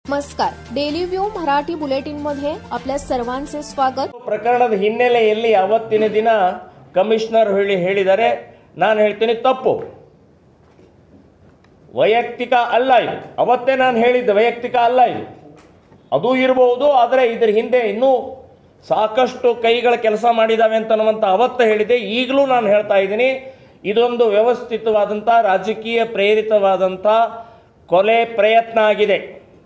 नमस्कार daily view Marathi bulletin मध्ये आपल्या सर्वांचे स्वागत ಪ್ರಕರಣದ ಹಿನ್ನೆಲೆಯಲ್ಲಿ ಅವತ್ತಿನ ದಿನ ಕಮಿಷನರ್ ಹೇಳಿ ಹೇಳಿದ್ದಾರೆ ನಾನು ಹೇಳ್ತೀನಿ ತಪ್ಪು ವೈಯಕ್ತಿಕ ಅಲ್ಲ ಇದು ಅವತ್ತೇ ನಾನು ಹೇಳಿದ್ದೆ ವೈಯಕ್ತಿಕ ಅಲ್ಲ ಇದು ಅದು ಇರಬಹುದು ಆದರೆ ಇದರ ಹಿಂದೆ ಇನ್ನೂ ಸಾಕಷ್ಟು ಕೈಗಳ ಕೆಲಸ ಮಾಡಿದ್ದಾವೆ ಅಂತನ್ನುವಂಥ ಅವತ್ತು ಹೇಳಿದೆ ಈಗಲೂ ನಾನು ಹೇಳ್ತಾ ಇದ್ದೀನಿ ಇದೊಂದು ವ್ಯವಸ್ಥಿತವಾದಂಥ ರಾಜಕೀಯ ಪ್ರೇರಿತವಾದಂಥ ಕೊಲೆ ಪ್ರಯತ್ನ ಆಗಿದೆ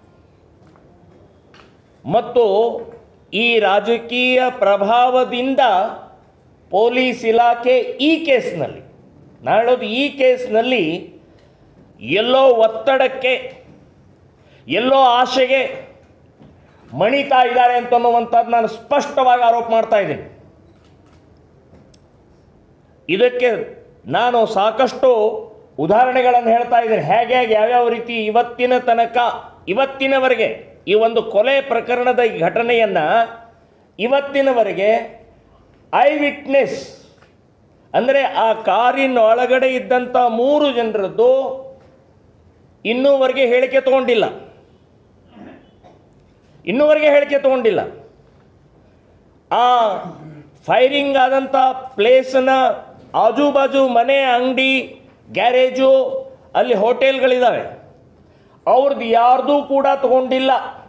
ಮತ್ತು ಈ ರಾಜಕೀಯ ಪ್ರಭಾವದಿಂದ ಪೊಲೀಸ್ ಇಲಾಖೆ ಈ ಕೇಸ್ನಲ್ಲಿ ನಾನು ಹೇಳೋದು ಈ ಕೇಸ್ನಲ್ಲಿ ಎಲ್ಲೋ ಒತ್ತಡಕ್ಕೆ ಎಲ್ಲೋ ಆಶೆಗೆ ಮಣಿತಾ ಇದ್ದಾರೆ ಅಂತನ್ನುವಂಥದ್ದು ನಾನು ಸ್ಪಷ್ಟವಾಗಿ ಆರೋಪ ಮಾಡ್ತಾ ಇದ್ದೀನಿ ಇದಕ್ಕೆ ನಾನು ಸಾಕಷ್ಟು ಉದಾಹರಣೆಗಳನ್ನು ಹೇಳ್ತಾ ಇದ್ದೀನಿ ಹೇಗೆ ಹೇಗೆ ಯಾವ್ಯಾವ ರೀತಿ ಇವತ್ತಿನ ತನಕ ಇವತ್ತಿನವರೆಗೆ ಈ ಒಂದು ಕೊಲೆ ಪ್ರಕರಣದ ಈ ಘಟನೆಯನ್ನು ಇವತ್ತಿನವರೆಗೆ ಐ ವಿಟ್ನೆಸ್ ಅಂದರೆ ಆ ಕಾರಿನ ಒಳಗಡೆ ಇದ್ದಂಥ ಮೂರು ಜನರದ್ದು ಇನ್ನೂವರೆಗೆ ಹೇಳಿಕೆ ತಗೊಂಡಿಲ್ಲ ಇನ್ನೂವರೆಗೆ ಹೇಳಿಕೆ ತಗೊಂಡಿಲ್ಲ ಆ ಫೈರಿಂಗ್ ಆದಂಥ ಪ್ಲೇಸನ್ನ ಆಜು ಬಾಜು ಮನೆ ಅಂಗಡಿ ಗ್ಯಾರೇಜು ಅಲ್ಲಿ ಹೋಟೆಲ್ಗಳಿದ್ದಾವೆ ಅವ್ರದ್ದು ಯಾರ್ದೂ ಕೂಡ ತಗೊಂಡಿಲ್ಲ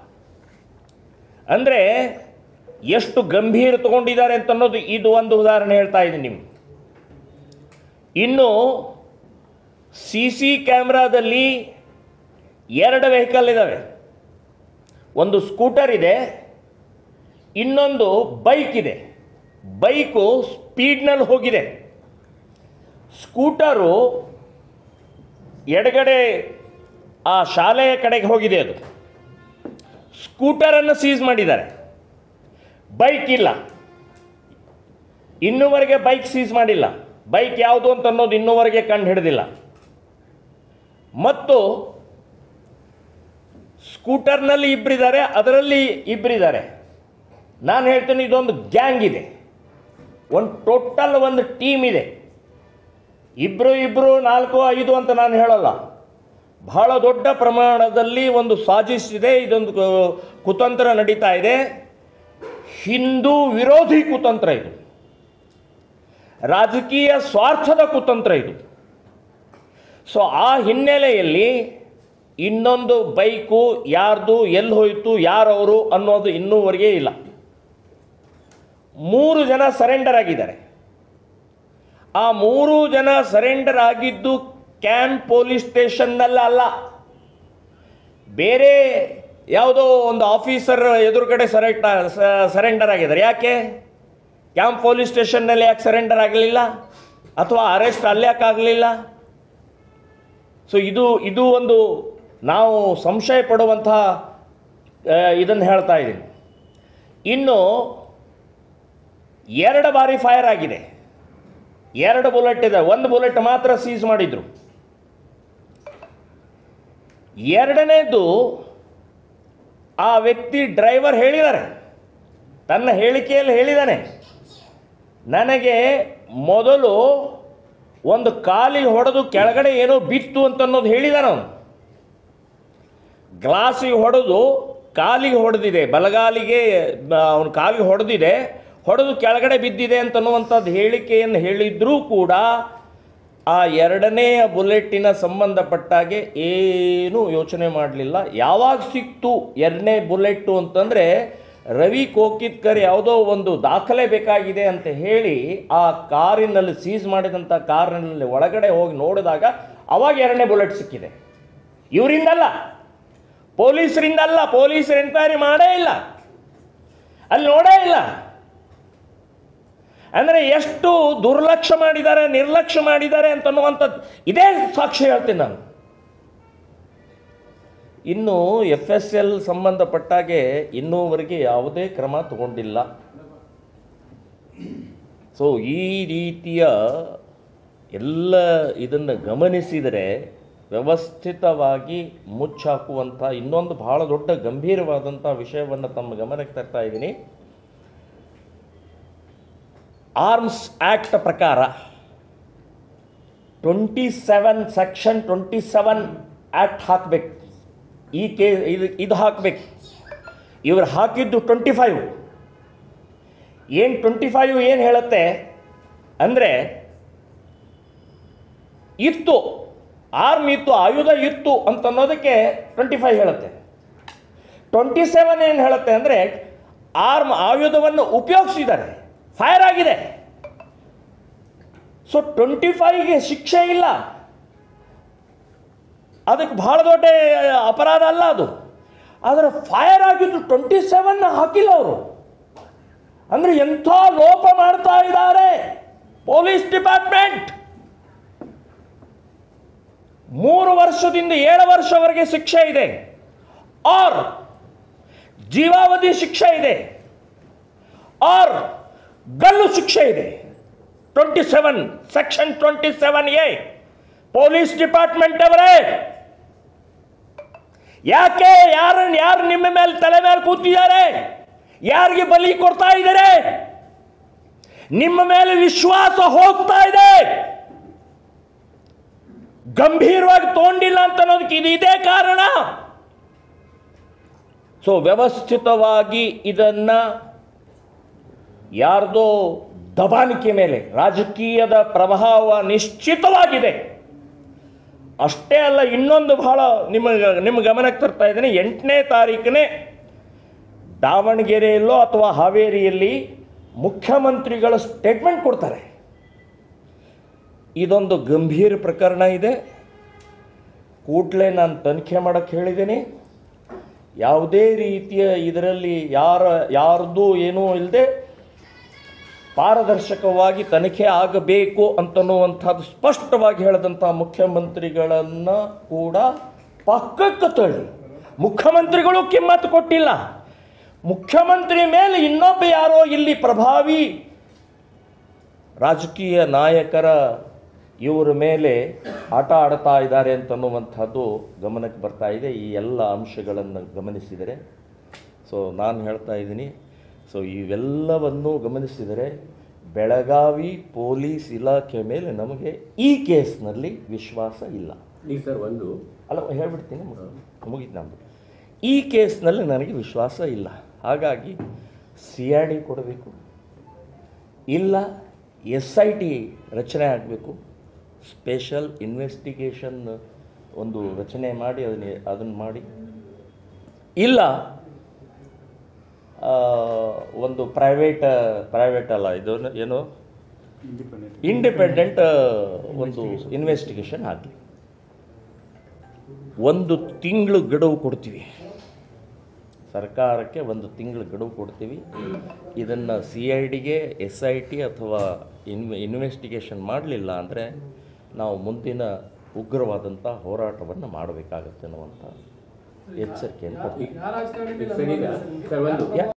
ಅಂದರೆ ಎಷ್ಟು ಗಂಭೀರ ತಗೊಂಡಿದ್ದಾರೆ ಅಂತ ಅನ್ನೋದು ಇದು ಒಂದು ಉದಾಹರಣೆ ಹೇಳ್ತಾ ಇದ್ದೀನಿ ನಿಮ್ಗೆ ಇನ್ನು ಸಿ ಸಿ ಕ್ಯಾಮ್ರಾದಲ್ಲಿ ಎರಡು ವೆಹಿಕಲ್ ಇದ್ದಾವೆ ಒಂದು ಸ್ಕೂಟರ್ ಇದೆ ಇನ್ನೊಂದು ಬೈಕ್ ಇದೆ ಬೈಕು ಸ್ಪೀಡ್ನಲ್ಲಿ ಹೋಗಿದೆ ಸ್ಕೂಟರು ಎಡಗಡೆ ಆ ಶಾಲೆಯ ಕಡೆಗೆ ಹೋಗಿದೆ ಅದು ಸ್ಕೂಟರನ್ನು ಸೀಸ್ ಮಾಡಿದ್ದಾರೆ ಬೈಕ್ ಇಲ್ಲ ಇನ್ನೂವರೆಗೆ ಬೈಕ್ ಸೀಸ್ ಮಾಡಿಲ್ಲ ಬೈಕ್ ಯಾವುದು ಅಂತ ಅನ್ನೋದು ಇನ್ನೂವರೆಗೆ ಕಂಡು ಹಿಡಿದಿಲ್ಲ ಮತ್ತು ಸ್ಕೂಟರ್ನಲ್ಲಿ ಇಬ್ಬರಿದ್ದಾರೆ ಅದರಲ್ಲಿ ಇಬ್ಬರಿದ್ದಾರೆ ನಾನು ಹೇಳ್ತೇನೆ ಇದೊಂದು ಗ್ಯಾಂಗ್ ಇದೆ ಒಂದು ಟೋಟಲ್ ಒಂದು ಟೀಮ್ ಇದೆ ಇಬ್ಬರು ಇಬ್ಬರು ನಾಲ್ಕು ಐದು ಅಂತ ನಾನು ಹೇಳಲ್ಲ ಬಹಳ ದೊಡ್ಡ ಪ್ರಮಾಣದಲ್ಲಿ ಒಂದು ಸಾಜಿಶ್ ಇದೆ ಇದೊಂದು ಕು- ಕುತಂತ್ರ ನಡೀತಾ ಇದೆ ಹಿಂದೂ ವಿರೋಧಿ ಕುತಂತ್ರ ಇದು ರಾಜಕೀಯ ಸ್ವಾರ್ಥದ ಕುತಂತ್ರ ಇದು ಸೊ ಆ ಹಿನ್ನೆಲೆಯಲ್ಲಿ ಇನ್ನೊಂದು ಬೈಕು ಯಾರ್ದು ಎಲ್ಲಿ ಹೋಯಿತು ಯಾರವರು ಅನ್ನೋದು ಇನ್ನೂವರೆಗೆ ಇಲ್ಲ ಮೂರು ಜನ ಸರೆಂಡರ್ ಆಗಿದ್ದಾರೆ ಆ ಮೂರು ಜನ ಸರೆಂಡರ್ ಆಗಿದ್ದು ಕ್ಯಾಂಪ್ ಪೊಲೀಸ್ ಸ್ಟೇಷನ್ನಲ್ಲ ಅಲ್ಲ ಬೇರೆ ಯಾವುದೋ ಒಂದು ಆಫೀಸರ್ ಎದುರುಗಡೆ ಸರೆಂಡ ಸರೆಂಡರ್ ಆಗಿದ್ದಾರೆ ಯಾಕೆ ಕ್ಯಾಂಪ್ ಪೊಲೀಸ್ ಸ್ಟೇಷನ್ನಲ್ಲಿ ಯಾಕೆ ಸರೆಂಡರ್ ಆಗಲಿಲ್ಲ ಅಥವಾ ಅರೆಸ್ಟ್ ಅಲ್ಲಿ ಯಾಕೆ ಆಗಲಿಲ್ಲ ಸೊ ಇದು ಇದು ಒಂದು ನಾವು ಸಂಶಯ ಪಡುವಂತಹ ಇದನ್ನು ಹೇಳ್ತಾ ಇದ್ದೀನಿ ಇನ್ನು ಎರಡು ಬಾರಿ ಫೈರ್ ಆಗಿದೆ ಎರಡು ಬುಲೆಟ್ ಇದೆ ಒಂದು ಬುಲೆಟ್ ಮಾತ್ರ ಸೀಸ್ ಮಾಡಿದ್ರು ಎರಡನೇದು ಆ ವ್ಯಕ್ತಿ ಡ್ರೈವರ್ ಹೇಳಿದ್ದಾರೆ ತನ್ನ ಹೇಳಿಕೆಯಲ್ಲಿ ಹೇಳಿದ್ದಾನೆ ನನಗೆ ಮೊದಲು ಒಂದು ಕಾಲಿಗೆ ಹೊಡೆದು ಕೆಳಗಡೆ ಏನೋ ಬಿತ್ತು ಅಂತ ಅನ್ನೋದು ಹೇಳಿದಾನ ಅವನು ಗ್ಲಾಸಿಗೆ ಹೊಡೆದು ಕಾಲಿಗೆ ಹೊಡೆದಿದೆ ಬಲಗಾಲಿಗೆ ಅವನ ಕಾಲಿಗೆ ಹೊಡೆದಿದೆ ಹೊಡೆದು ಕೆಳಗಡೆ ಬಿದ್ದಿದೆ ಅಂತನ್ನುವಂಥದ್ದು ಹೇಳಿಕೆಯನ್ನು ಹೇಳಿದ್ರೂ ಕೂಡ ಆ ಎರಡನೆಯ ಬುಲೆಟ್ಟಿನ ಸಂಬಂಧಪಟ್ಟಾಗೆ ಏನೂ ಯೋಚನೆ ಮಾಡಲಿಲ್ಲ ಯಾವಾಗ ಸಿಕ್ತು ಎರಡನೇ ಬುಲೆಟ್ಟು ಅಂತಂದರೆ ರವಿ ಕೋಕಿತ್ಕರ್ ಯಾವುದೋ ಒಂದು ದಾಖಲೆ ಬೇಕಾಗಿದೆ ಅಂತ ಹೇಳಿ ಆ ಕಾರಿನಲ್ಲಿ ಸೀಸ್ ಮಾಡಿದಂಥ ಕಾರಿನಲ್ಲಿ ಒಳಗಡೆ ಹೋಗಿ ನೋಡಿದಾಗ ಅವಾಗ ಎರಡನೇ ಬುಲೆಟ್ ಸಿಕ್ಕಿದೆ ಇವರಿಂದಲ್ಲ ಪೊಲೀಸರಿಂದಲ್ಲ ಪೊಲೀಸರು ಎನ್ಕ್ವೈರಿ ಮಾಡೇ ಇಲ್ಲ ಅಲ್ಲಿ ನೋಡೇ ಇಲ್ಲ ಅಂದರೆ ಎಷ್ಟು ದುರ್ಲಕ್ಷ್ಯ ಮಾಡಿದ್ದಾರೆ ನಿರ್ಲಕ್ಷ್ಯ ಮಾಡಿದ್ದಾರೆ ಅಂತನ್ನುವಂಥದ್ದು ಇದೇ ಸಾಕ್ಷಿ ಹೇಳ್ತೀನಿ ನಾನು ಇನ್ನು ಎಫ್ ಎಸ್ ಎಲ್ ಸಂಬಂಧಪಟ್ಟಾಗೆ ಇನ್ನೂವರೆಗೆ ಯಾವುದೇ ಕ್ರಮ ತಗೊಂಡಿಲ್ಲ ಸೊ ಈ ರೀತಿಯ ಎಲ್ಲ ಇದನ್ನು ಗಮನಿಸಿದರೆ ವ್ಯವಸ್ಥಿತವಾಗಿ ಮುಚ್ಚಾಕುವಂಥ ಇನ್ನೊಂದು ಬಹಳ ದೊಡ್ಡ ಗಂಭೀರವಾದಂಥ ವಿಷಯವನ್ನು ತಮ್ಮ ಗಮನಕ್ಕೆ ತರ್ತಾ ಇದ್ದೀನಿ ಆರ್ಮ್ಸ್ ಆ್ಯಕ್ಟ್ ಪ್ರಕಾರ twenty seven section twenty seven act ಹಾಕಬೇಕು ಈ ಕೇ ಇದು ಇದು ಹಾಕಬೇಕು ಇವ್ರು ಹಾಕಿದ್ದು ಟ್ವೆಂಟಿ ಫೈವ್ ಏನು ಟ್ವೆಂಟಿ ಫೈವ್ ಏನು ಹೇಳುತ್ತೆ ಅಂದರೆ ಇತ್ತು ಆರ್ಮ್ ಇತ್ತು ಆಯುಧ ಇತ್ತು ಅಂತ ಅನ್ನೋದಕ್ಕೆ ಟ್ವೆಂಟಿ ಫೈವ್ ಹೇಳುತ್ತೆ ಟ್ವೆಂಟಿ ಸೆವೆನ್ ಏನು ಹೇಳುತ್ತೆ ಅಂದರೆ ಆರ್ಮ್ ಆಯುಧವನ್ನು ಉಪಯೋಗಿಸಿದ್ದಾರೆ ಫೈರ್ ಆಗಿದೆ ಸೊ ಟ್ವೆಂಟಿ ಫೈವ್ಗೆ ಶಿಕ್ಷೆ ಇಲ್ಲ ಅದಕ್ಕೆ ಬಹಳ ದೊಡ್ಡ ಅಪರಾಧ ಅಲ್ಲ ಅದು ಆದರೆ ಫೈರ್ ಆಗಿದ್ದು ಟ್ವೆಂಟಿ ಸೆವೆನ್ ಹಾಕಿಲ್ಲ ಅವರು ಅಂದರೆ ಎಂಥ ಲೋಪ ಮಾಡ್ತಾ ಇದ್ದಾರೆ ಪೊಲೀಸ್ ಡಿಪಾರ್ಟ್ಮೆಂಟ್ ಮೂರು ವರ್ಷದಿಂದ ಏಳು ವರ್ಷವರೆಗೆ ಶಿಕ್ಷೆ ಇದೆ ಆರ್ ಜೀವಾವಧಿ ಶಿಕ್ಷೆ ಇದೆ ಆರ್ ಗಲ್ಲು ಶಿಕ್ಷೆ ಇದೆ twenty seven section twenty seven A police department ಅವರೇ ಯಾಕೆ ಯಾರನ್ನ ಯಾರು ನಿಮ್ಮ ಮೇಲೆ ತಲೆ ಮೇಲೆ ಕೂತಿದ್ದಾರೆ ಯಾರಿಗೆ ಬಲಿ ಕೊಡ್ತಾ ಇದ್ದಾರೆ ನಿಮ್ಮ ಮೇಲೆ ವಿಶ್ವಾಸ ಹೋಗ್ತಾ ಇದೆ ಗಂಭೀರವಾಗಿ ತಗೊಂಡಿಲ್ಲ ಅಂತ ಅನ್ನೋದಕ್ಕೆ ಇದು ಇದೇ ಕಾರಣ ಸೊ ವ್ಯವಸ್ಥಿತವಾಗಿ ಇದನ್ನ ಯಾರ್ದೋ ದಬಾಣಿಕೆ ಮೇಲೆ ರಾಜಕೀಯದ ಪ್ರಭಾವ ನಿಶ್ಚಿತವಾಗಿದೆ ಅಷ್ಟೇ ಅಲ್ಲ ಇನ್ನೊಂದು ಬಹಳ ನಿಮ್ಮ ನಿಮ್ಮ ಗಮನಕ್ಕೆ ತರ್ತಾ ಇದ್ದೀನಿ ಎಂಟನೇ ತಾರೀಕನೇ ದಾವಣಗೆರೆಯಲ್ಲೋ ಅಥವಾ ಹಾವೇರಿಯಲ್ಲಿ ಮುಖ್ಯಮಂತ್ರಿಗಳ ಸ್ಟೇಟ್ಮೆಂಟ್ ಕೊಡ್ತಾರೆ ಇದೊಂದು ಗಂಭೀರ ಪ್ರಕರಣ ಇದೆ ಕೂಡಲೇ ನಾನು ತನಿಖೆ ಮಾಡೋಕ್ಕೆ ಹೇಳಿದ್ದೀನಿ ಯಾವುದೇ ರೀತಿಯ ಇದರಲ್ಲಿ ಯಾರ ಯಾರ್ದು ಏನೂ ಇಲ್ಲದೆ ಪಾರದರ್ಶಕವಾಗಿ ತನಿಖೆ ಆಗಬೇಕು ಅಂತನ್ನುವಂಥದ್ದು ಸ್ಪಷ್ಟವಾಗಿ ಹೇಳಿದಂಥ ಮುಖ್ಯಮಂತ್ರಿಗಳನ್ನು ಕೂಡ ಪಕ್ಕಕ್ಕೆ ತಳ್ಳಿ ಮುಖ್ಯಮಂತ್ರಿಗಳು ಕಿಮ್ಮತ್ತು ಕೊಟ್ಟಿಲ್ಲ ಮುಖ್ಯಮಂತ್ರಿ ಮೇಲೆ ಇನ್ನೊಬ್ಬ ಯಾರೋ ಇಲ್ಲಿ ಪ್ರಭಾವಿ ರಾಜಕೀಯ ನಾಯಕರ ಇವರ ಮೇಲೆ ಆಟ ಆಡ್ತಾ ಇದ್ದಾರೆ ಅಂತನ್ನುವಂಥದ್ದು ಗಮನಕ್ಕೆ ಬರ್ತಾ ಇದೆ ಈ ಎಲ್ಲ ಅಂಶಗಳನ್ನು ಗಮನಿಸಿದರೆ ಸೊ ನಾನು ಹೇಳ್ತಾ ಇದ್ದೀನಿ ಸೊ ಇವೆಲ್ಲವನ್ನು ಗಮನಿಸಿದರೆ ಬೆಳಗಾವಿ ಪೊಲೀಸ್ ಇಲಾಖೆ ಮೇಲೆ ನಮಗೆ ಈ ಕೇಸ್ನಲ್ಲಿ ವಿಶ್ವಾಸ ಇಲ್ಲ ಈಗ ಸರ್ ಒಂದು ಅಲ್ಲ ಹೇಳ್ಬಿಡ್ತೀನಿ ಮುಗೀತು ನಮ್ಮದು ಈ ಕೇಸ್ನಲ್ಲಿ ನನಗೆ ವಿಶ್ವಾಸ ಇಲ್ಲ ಹಾಗಾಗಿ ಸಿ ಐ ಡಿ ಕೊಡಬೇಕು ಇಲ್ಲ ಎಸ್ ಐ ಟಿ ರಚನೆ ಆಗಬೇಕು ಸ್ಪೆಷಲ್ ಇನ್ವೆಸ್ಟಿಗೇಷನ್ ಒಂದು ರಚನೆ ಮಾಡಿ ಅದನ್ನ ಅದನ್ನು ಮಾಡಿ ಇಲ್ಲ ಆ, ಒಂದು ಪ್ರೈವೇಟ್ ಪ್ರೈವೇಟ್ ಅಲ್ಲ ಇದು ಏನು ಇಂಡಿಪೆಂಡೆಂಟ್ ಒಂದು ಇನ್ವೆಸ್ಟಿಗೇಷನ್ ಆಗಲಿ ಒಂದು ತಿಂಗಳು ಗಡುವು ಕೊಡ್ತೀವಿ ಸರ್ಕಾರಕ್ಕೆ ಒಂದು ತಿಂಗಳು ಗಡುವು ಕೊಡ್ತೀವಿ ಇದನ್ನು ಸಿ ಐ ಡಿಗೆ ಎಸ್ ಐ ಟಿ ಅಥವಾ ಇನ್ ಇನ್ವೆಸ್ಟಿಗೇಷನ್ ಮಾಡಲಿಲ್ಲ ಅಂದರೆ ನಾವು ಮುಂದಿನ ಉಗ್ರವಾದಂಥ ಹೋರಾಟವನ್ನು ಮಾಡಬೇಕಾಗತ್ತೆ ಅನ್ನುವಂಥ ಎಚ್ಚರಿಕೆಯನ್ನು ಕೊಡ್ತೀವಿ ಈಗ ಸರ್ ಈಗ ಸರ್ ಒಂದು ಯಾ-